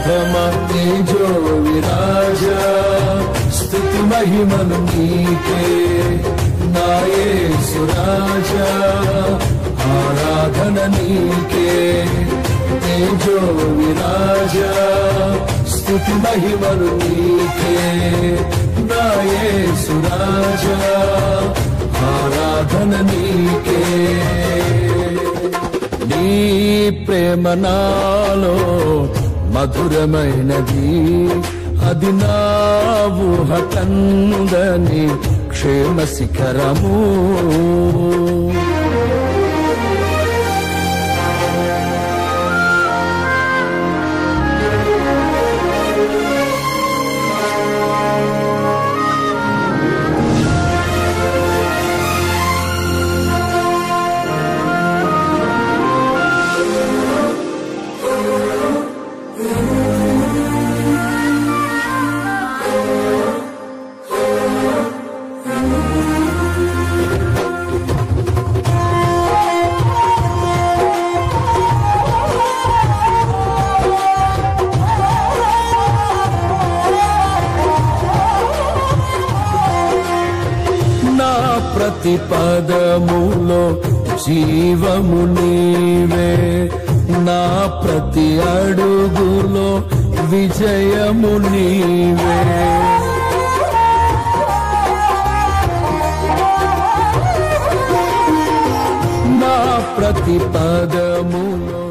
పరమ తేజో విరాజ స్థుతి మహిమను నీకే నాయే సురాజ ఆరాధన నీకే తేజో విరాజ స్థుతి మహిమను నీకే నాయే సురాజ ఆరాధన నీకే నీ ప్రేమ నాలో మధురమైనది అది నా ఊహ కందని క్షేమ శిఖరము నా ప్రతి పదములో జీవము నీవే నా ప్రతి అడుగులో విజయము నీవే నా ప్రతి పదములో